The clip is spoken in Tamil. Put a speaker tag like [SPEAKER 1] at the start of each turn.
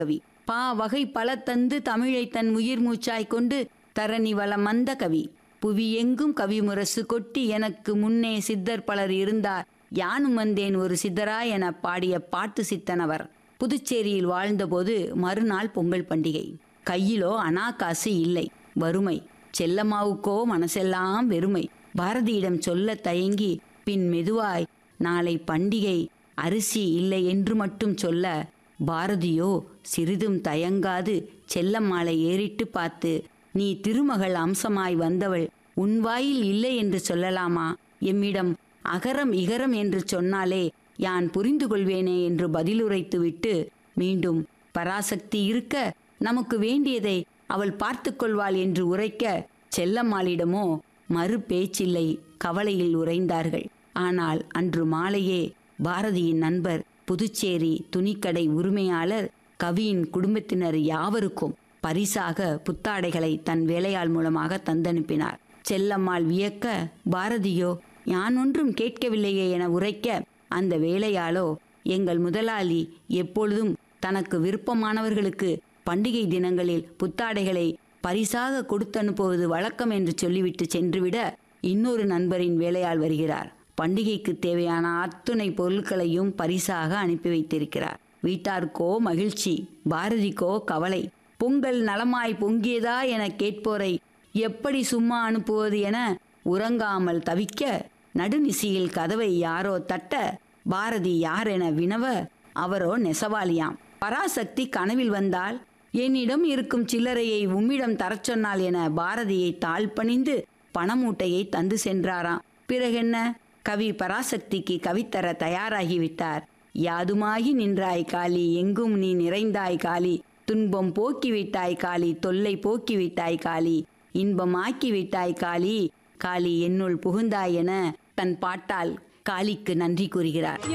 [SPEAKER 1] கவி பா வகை பல தந்து தமிழை தன் உயிர் மூச்சாய் கொண்டு தரணி வளம் வந்த கவி புவி எங்கும் கவி முரசு கொட்டி எனக்கு முன்னே சித்தர் பலர் இருந்தார் யானும் வந்தேன் ஒரு சித்தராய் என பாடிய பாட்டு சித்தனவர் புதுச்சேரியில் வாழ்ந்தபோது மறுநாள் பொங்கல் பண்டிகை கையிலோ அனா காசு இல்லை வறுமை செல்லம்மாவுக்கோ மனசெல்லாம் வெறுமை பாரதியிடம் சொல்ல தயங்கி பின் மெதுவாய் நாளை பண்டிகை அரிசி இல்லை என்று மட்டும் சொல்ல பாரதியோ சிறிதும் தயங்காது செல்லம்மாளை ஏறிட்டு பார்த்து நீ திருமகள் அம்சமாய் வந்தவள் உன் வாயில் இல்லை என்று சொல்லலாமா எம்மிடம் அகரம் இகரம் என்று சொன்னாலே யான் புரிந்து கொள்வேனே என்று பதிலுரைத்துவிட்டு மீண்டும் பராசக்தி இருக்க நமக்கு வேண்டியதை அவள் பார்த்து கொள்வாள் என்று உரைக்க செல்லம்மாளிடமோ மறு பேச்சில்லை கவலையில் உறைந்தார்கள் ஆனால் அன்று மாலையே பாரதியின் நண்பர் புதுச்சேரி துணிக்கடை உரிமையாளர் கவியின் குடும்பத்தினர் யாவருக்கும் பரிசாக புத்தாடைகளை தன் வேலையாள் மூலமாக தந்தனுப்பினார் செல்லம்மாள் வியக்க பாரதியோ யான் ஒன்றும் கேட்கவில்லையே என உரைக்க அந்த வேலையாளோ எங்கள் முதலாளி எப்பொழுதும் தனக்கு விருப்பமானவர்களுக்கு பண்டிகை தினங்களில் புத்தாடைகளை பரிசாக கொடுத்தனுப்புவது வழக்கம் என்று சொல்லிவிட்டு சென்றுவிட இன்னொரு நண்பரின் வேலையாள் வருகிறார் பண்டிகைக்கு தேவையான அத்துணை பொருட்களையும் பரிசாக அனுப்பி வைத்திருக்கிறார் வீட்டாருக்கோ மகிழ்ச்சி பாரதிக்கோ கவலை பொங்கல் நலமாய் பொங்கியதா என கேட்போரை எப்படி சும்மா அனுப்புவது என உறங்காமல் தவிக்க நடுநிசியில் கதவை யாரோ தட்ட பாரதி யார் என வினவ அவரோ நெசவாளியாம் பராசக்தி கனவில் வந்தால் என்னிடம் இருக்கும் சில்லறையை உம்மிடம் தரச் சொன்னாள் என பாரதியை தாழ் பணிந்து பணமூட்டையை தந்து சென்றாராம் பிறகென்ன கவி பராசக்திக்கு கவித்தர தயாராகிவிட்டார் யாதுமாகி நின்றாய் காளி எங்கும் நீ நிறைந்தாய் காளி துன்பம் போக்கிவிட்டாய் காளி தொல்லை போக்கிவிட்டாய் காளி இன்பமாக்கி விட்டாய் காளி காளி என்னுள் புகுந்தாய் என தன் பாட்டால் காளிக்கு நன்றி கூறுகிறார்